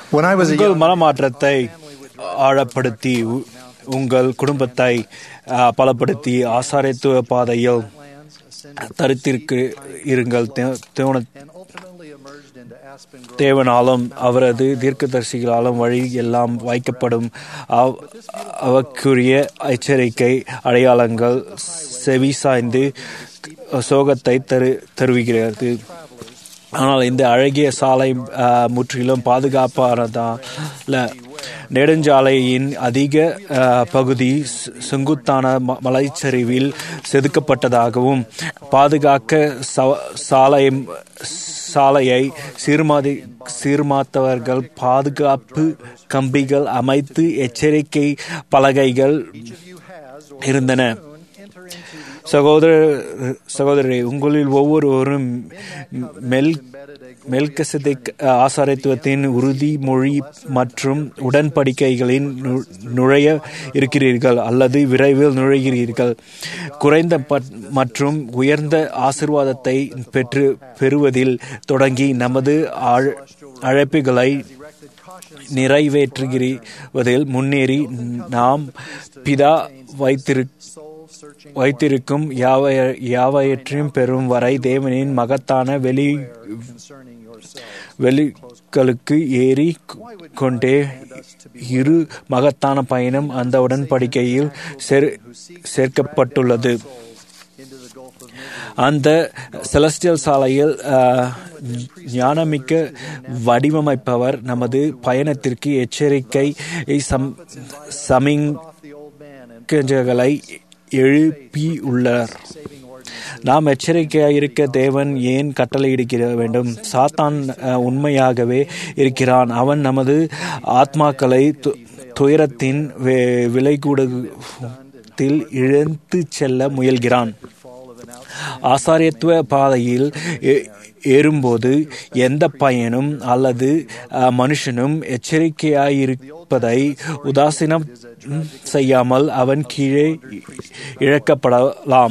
When I was a உங்கள் young மனமாற்றத்தை ஆழப்படுத்தி உ- உங்கள் குடும்பத்தை ஆ, பலப்படுத்தி ஆசாரியத்துவ பாதையில் தரித்திருக்கு இருங்கள் தே- தேவன and ultimately emerged into Aspen Grove. தேவனாலும் அவரது தீர்க்கதரிசிகளாலும் வழி எல்லாம் வைக்கப்படும் அவ்- அவக்குரிய எச்சரிக்கை அடையாளங்கள் செவி சாய்ந்து சோகத்தை தரு தருவுகிறது ஆனால் இந்த அழகிய சாலை ஆ, முற்றிலும் பாதுகாப்பானதால நெடுஞ்சாலையின் அதிக ஆ, பகுதி சு- செங்குத்தான ம- மலைச்சரிவில் செதுக்கப்பட்டதாகவும் பாதுகாக்க சவ- சாலை சாலையை சீர்மாதி சீர்மாத்தவர்கள் பாதுகாப்பு கம்பிகள் அமைத்து எச்சரிக்கை பலகைகள் இருந்தன சகோதர சகோதரரே உங்களில் ஒவ்வொருவரும் மெல் மெல்கசதிக் ஆசாரித்துவத்தின் உறுதிமொழி மற்றும் உடன்படிக்கைகளின் நு- நுழைய இருக்கிறீர்கள் அல்லது விரைவில் நுழைகிறீர்கள் குறைந்த பட்- மற்றும் உயர்ந்த ஆசிர்வாதத்தை பெற்று பெறுவதில் தொடங்கி நமது ஆழ்- அழைப்புகளை நிறைவேற்றுகிறதில் முன்னேறி நாம் பிதா வைத்திரு வைத்திருக்கும் யாவைய யாவையற்றையும் பெறும் வரை தேவனின் மகத்தான வெளி வெளிகளுக்கு ஏறி கொண்டே இரு மகத்தான பயணம் அந்த உடன்படிக்கையில் சேர் சேர்க்கப்பட்டுள்ளது அந்த செலஸ்டியல் சாலையில் ஆஹ், ஞானமிக்க வடிவமைப்பவர் நமது பயணத்திற்கு எச்சரிக்கை சம் சமிங்களை எழுப்பியுள்ளார் நாம் எச்சரிக்கையாக இருக்க தேவன் ஏன் கட்டளையிடுகிற வேண்டும் சாத்தான் அஹ், உண்மையாகவே இருக்கிறான் அவன் நமது ஆத்மாக்களை து- துயரத்தின் வி- விலைகூடத்தில் இழந்து செல்ல முயல்கிறான் ஆசாரியத்துவ பாதையில் ஏ- ஏறும்போது எந்த பையனும் அல்லது அஹ், மனுஷனும் எச்சரிக்கையாயிருப்பதை உதாசீனம் செய்யாமல் அவன் கீழே இழக்கப்படலாம்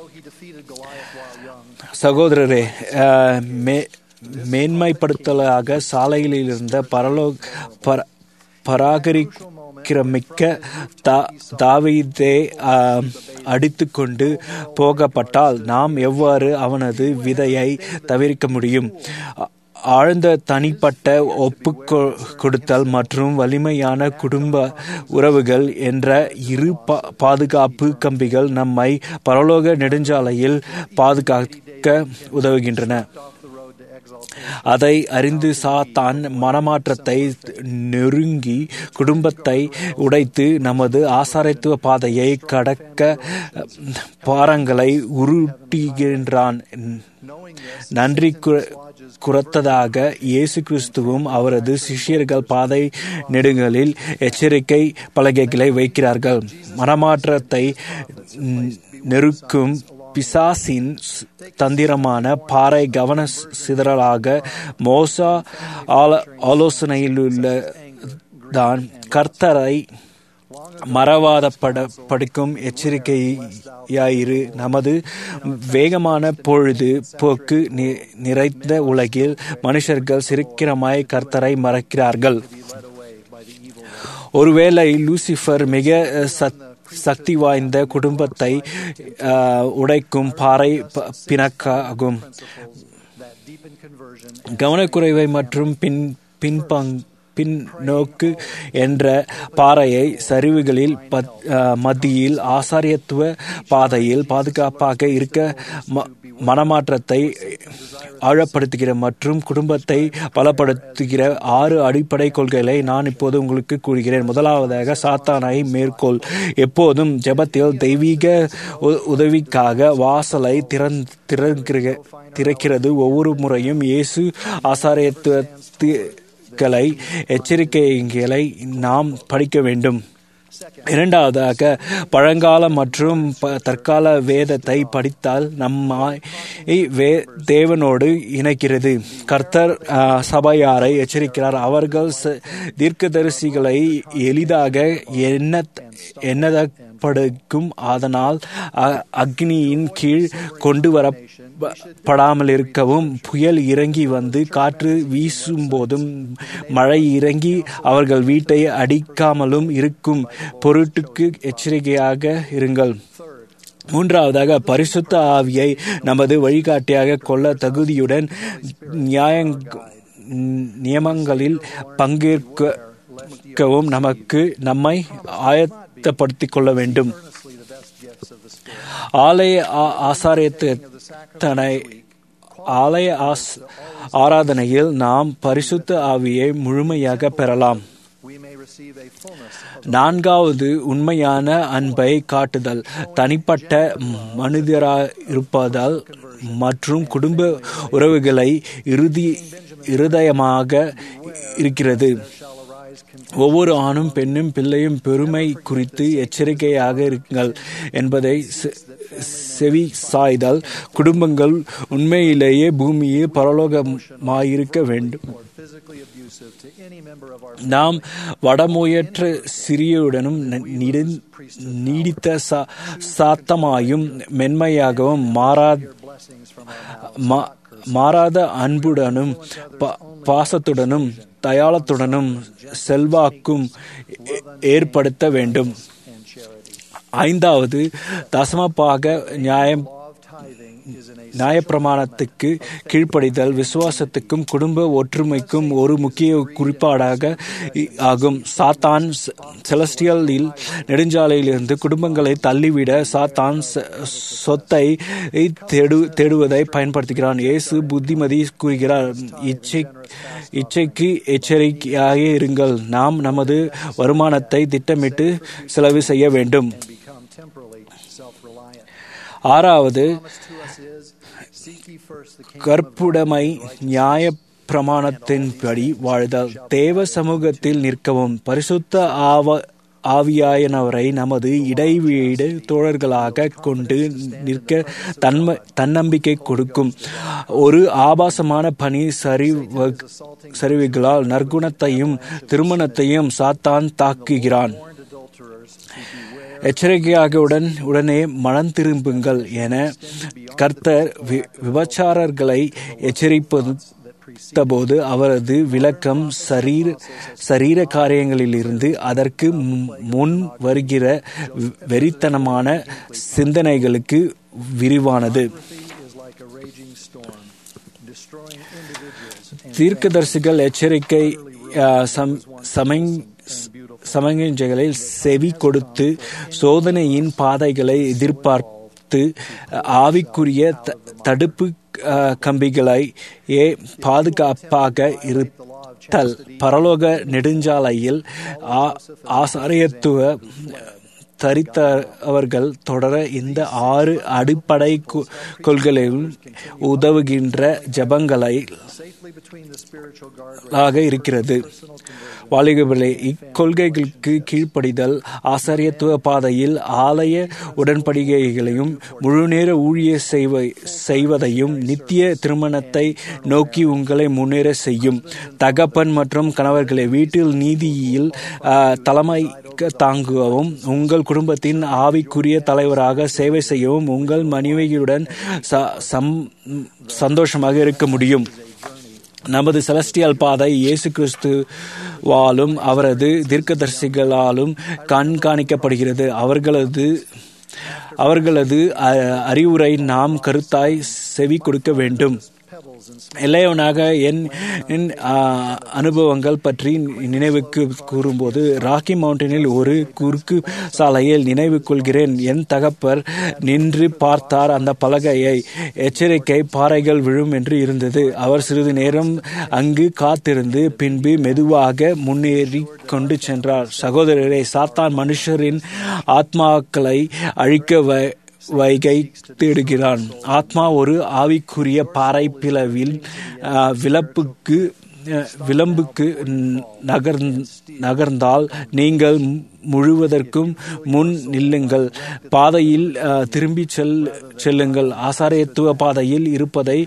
சகோதரரே அஹ், மே- மேன்மைப்படுத்தலாக சாலையில் இருந்த பரலோ பர பராகரிக்கிறமிக்க தா தாவீதே அடித்து கொண்டு போகப்பட்டால் நாம் எவ்வாறு அவனது விதையை தவிர்க்க முடியும் ஆ- ஆழ்ந்த தனிப்பட்ட ஒப்பு கொ- கொடுத்தல் மற்றும் வலிமையான குடும்ப உறவுகள் என்ற இரு பா- பாதுகாப்பு கம்பிகள் நம்மை பரலோக நெடுஞ்சாலையில் பாதுகாக்க உதவுகின்றன அதை அறிந்து சாத்தான் மனமாற்றத்தை நெருங்கி குடும்பத்தை உடைத்து நமது ஆசாரித்துவ பாதையை கடக்க பாரங்களை உருட்டுகின்றான் நன்றி கு- குறத்ததாக இயேசு கிறிஸ்துவும் அவரது சிஷ்யர்கள் பாதை நெடுங்களில் எச்சரிக்கை பலகைகளை வைக்கிறார்கள் மனமாற்றத்தை ந- நெருக்கும் பிசாசின் ஸ்- தந்திரமான பாறை கவன ஸ்- சிதறலாக மோசா ஆல ஆலோசனையிலுள்ள தான் கர்த்தரை மறவாத பட படிக்கும் எச்சரிக்கையாயிரு நமது வேகமான பொழுது போக்கு நி- நிறைந்த உலகில் மனுஷர்கள் சிரிக்கிறமாய் கர்த்தரை மறக்கிறார்கள் ஒருவேளை லூசிஃபர் மிக அஹ், சத்- சக்தி வாய்ந்த குடும்பத்தை அஹ், உடைக்கும் பாறை ப- பிணக்காகும் கவனக்குறைவை மற்றும் பின் பின்பங் பின்னோக்கு என்ற பாறையை சரிவுகளில் பத்- அஹ், மத்தியில் ஆசாரியத்துவ பாதையில் பாதுகாப்பாக இருக்க ம- மனமாற்றத்தை ஆழப்படுத்துகிற மற்றும் குடும்பத்தை பலப்படுத்துகிற ஆறு அடிப்படை கொள்கைகளை நான் இப்போது உங்களுக்கு கூறுகிறேன் முதலாவதாக சாத்தானை மேற்கோள் எப்போதும் ஜெபத்தில் தெய்வீக உ- உதவிக்காக வாசலை திறந் திறக்கிற திறக்கிறது ஒவ்வொரு முறையும் இயேசு ஆசாரியத்துவங்களை எச்சரிக்கைகளை நாம் படிக்க வேண்டும் இரண்டாவதாக பழங்கால மற்றும் ப- தற்கால வேதத்தை படித்தால் நம்மை வே தேவனோடு இணைக்கிறது கர்த்தர் ஆ, சபையாரை எச்சரிக்கிறார் அவர்கள் ச- தீர்க்கதரிசிகளை எளிதாக எண்ண எண்ணப்படுக்கும் அதனால் அ- அக்னியின் கீழ் கொண்டு வர ப- படாமல் இருக்கவும் புயல் இறங்கி வந்து காற்று வீசும் போதும் மழை இறங்கி அவர்கள் வீட்டை அடிக்காமலும் இருக்கும் பொருட்டுக்கு எச்சரிக்கையாக இருங்கள் மூன்றாவதாக பரிசுத்த ஆவியை நமது வழிகாட்டியாக கொள்ள தகுதியுடன் நியாயங் நியமங்களில் பங்கேற்கவும் நமக்கு நம்மை ஆயத்தப்படுத்திக் கொள்ள வேண்டும் earnestly the best gifts of the Spirit. ஆலய ஆ- ஆசாரியத்தனை ஆலய ஆஸ் ஆராதனையில் நாம் பரிசுத்த ஆவியை முழுமையாக பெறலாம் We may receive a fullness of நான்காவது உண்மையான அன்பை காட்டுதல் தனிப்பட்ட மனிதராயிருப்பதால் மற்றும் குடும்ப உறவுகளை இறுதி இருதயமாக இருக்கிறது shall arise con- ஒவ்வொரு ஆணும் பெண்ணும் பிள்ளையும் பெருமை குறித்து எச்சரிக்கையாக இருங்கள் என்பதை செ- செவி சாய்தல் குடும்பங்கள் உண்மையிலேயே பூமியில் பரலோகமாயிருக்க வேண்டும் or physically abusive to any member of our நாம் வடமோயற்ற சிறியுடனும் ந- நீடி- நீடித்த சா- சாத்தமாயும் மென்மையாகவும் மாறா blessings from our mouth மா- மாறாத அன்புடனும் பா- பாசத்துடனும் தயாளத்துடனும் செல்வாக்கும் ஏ- ஏற்படுத்த வேண்டும் and charity. ஐந்தாவது தசமபாக நியாயம் Law of tithing is an நியாயப்பிரமாணத்துக்கு கீழ்ப்படிதல் விசுவாசத்துக்கும் குடும்ப ஒற்றுமைக்கும் ஒரு முக்கிய குறிப்பாடாக இ- ஆகும் சாத்தான் செ- செலஸ்டியலில் நெடுஞ்சாலையிலிருந்து குடும்பங்களை தள்ளிவிட சாத்தான் ச- சொத்தை தேடு தேடுவதை பயன்படுத்துகிறான் இயேசு புத்திமதி கூறுகிறார் இச்சை இச்சைக்கு எச்சரிக்கையாக இருங்கள் நாம் நமது வருமானத்தை திட்டமிட்டு செலவு செய்ய வேண்டும் become temporally self-reliant. ஆறாவது Promise to us is, seek ye first the kingdom of கற்புடைமை நியாய பிரமாணத்தின்படி வாழ்தல் தேவ சமூகத்தில் நிற்கவும் பரிசுத்த ஆவ ஆவியாயனவரை நமது இடைவீடு தோழர்களாக கொண்டு நிற்க தன்ம தன்னம்பிக்கை கொடுக்கும் ஒரு ஆபாசமான பணி சரிவ சரிவுகளால் நற்குணத்தையும் திருமணத்தையும் சாத்தான் தாக்குகிறான் warned adulterers to beware எச்சரிக்கையாக உடன் உடனே மனம் திரும்புங்கள் என கர்த்தர் வி- விபச்சாரர்களை எச்சரிப்பத போது அவரது விளக்கம் சரீர சரீர காரியங்களிலிருந்து அதற்கு மு- முன் வருகிற வெ- வெறித்தனமான சிந்தனைகளுக்கு விரிவானது is like a raging storm, destroying individuals and தீர்க்கதரிசிகள் எச்சரிக்கை ஆ, சம்- சமங் சமயங்களில் செவி கொடுத்து சோதனையின் பாதைகளை எதிர்பார்த்து ஆவிக்குரிய த- தடுப்பு ஆ, கம்பிகளை ஏ பாதுகாப்பாக இருத்தல் பரலோக நெடுஞ்சாலையில் ஆ- ஆசாரியத்துவ தரித்தவர்கள் தொடர இந்த ஆறு அடிப்படை கொ- கொள்கைகளில் உதவுகின்ற ஜபங்களை safely between the spiritual guardrails. ஆக இருக்கிறது வாலிபர்களே இக்கொள்கைகளுக்கு கீழ்ப்படிதல் ஆசாரியத்துவ பாதையில் ஆலய உடன்படிக்கைகளையும் முழுநேர ஊழிய செய்வ செய்வதையும் நித்திய திருமணத்தை நோக்கி உங்களை முன்னேற செய்யும் தகப்பன் மற்றும் கணவர்களை வீட்டில் நீதியில் ஆ, தலைமை தாங்குகவும் உங்கள் குடும்பத்தின் ஆவிக்குரிய தலைவராக சேவை செய்யவும் உங்கள் மனைவியுடன் ச- சம்- சந்தோஷமாக இருக்க முடியும் நமது செலஸ்டியல் பாதை இயேசு கிறிஸ்துவாலும் அவரது தீர்க்கதரிசிகளாலும் கண்காணிக்கப்படுகிறது அவர்களது அவர்களது அ- அறிவுரை நாம் கருத்தாய் செவி கொடுக்க வேண்டும் Pebbles and இளையவனாக என் என், ஆ, அனுபவங்கள் பற்றி நினைவுக்கு கூறும்போது ராக்கி மவுண்டனில் ஒரு குறுக்கு சாலையில் நினைவு கொள்கிறேன் என் தகப்பர் நின்று பார்த்தார் அந்த பலகையை எச்சரிக்கை பாறைகள் விழும் என்று இருந்தது அவர் சிறிது நேரம் அங்கு காத்திருந்து பின்பு மெதுவாக முன்னேறி கொண்டு சென்றார் சகோதரரை சாத்தான் மனுஷரின் ஆத்மாக்களை அழிக்க வ- வைகை தேடுகிறான் ஆத்மா ஒரு ஆவிக்குரிய பாறை பிளவில் ஆ, விளப்புக்கு ஆ, விளம்புக்கு நகர் நகர்ந்தால் நீங்கள் முழுவதற்கும் முன் நில்லுங்கள் பாதையில் ஆ, திரும்பி செல் செல்லுங்கள் ஆசாரியத்துவ பாதையில் இருப்பதை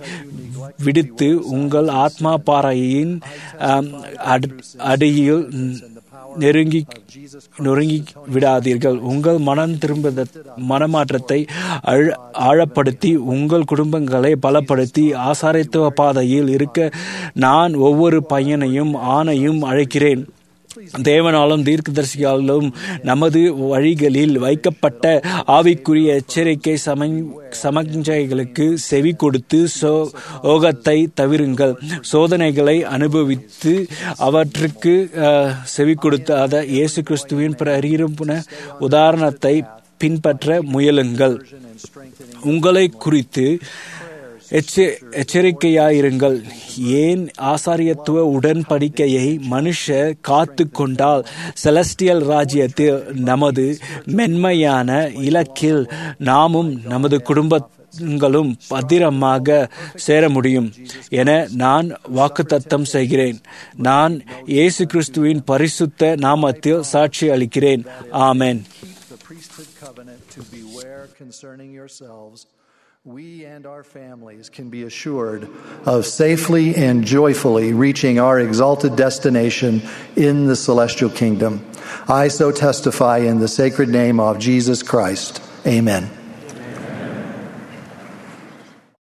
விடுத்து உங்கள் ஆத்மா பாறையின் ஆம், அடி- அடியில் நெருங்கி நொறுங்கி விடாதீர்கள் உங்கள் மனம் திரும்ப மனமாற்றத்தை அழ- ஆழப்படுத்தி உங்கள் குடும்பங்களை பலப்படுத்தி ஆசாரித்துவ பாதையில் இருக்க நான் ஒவ்வொரு பையனையும் ஆணையும் அழைக்கிறேன் தேவனாலும் தீர்க்கதரிசியாலும் நமது வழிகளில் வைக்கப்பட்ட ஆவிக்குரிய எச்சரிக்கை சமஞ் சமஞ்சைகளுக்கு செவி கொடுத்து சோகத்தை தவிருங்கள் சோதனைகளை அனுபவித்து அவற்றுக்கு அஹ், செவி கொடுத்தாத இயேசு கிறிஸ்துவின் பிரீரப்புன உதாரணத்தை பின்பற்ற முயலுங்கள் உங்களை குறித்து எச்ச- எச்சரிக்கையாயிருங்கள் ஏன் ஆசாரியத்துவ உடன்படிக்கையை மனுஷர் காத்து கொண்டால் செலஸ்டியல் ராஜ்யத்தில் நமது மென்மையான இலக்கில் நாமும் நமது குடும்பங்களும் பத்திரமாக சேர முடியும் என நான் வாக்குத்தத்தம் செய்கிறேன் நான் இயேசு கிறிஸ்துவின் பரிசுத்த நாமத்தில் சாட்சி அளிக்கிறேன் ஆமென் the priesthood covenant to beware concerning yourselves, we and our families can be assured of safely and joyfully reaching our exalted destination in the celestial kingdom. I so testify in the sacred name of Jesus Christ. Amen.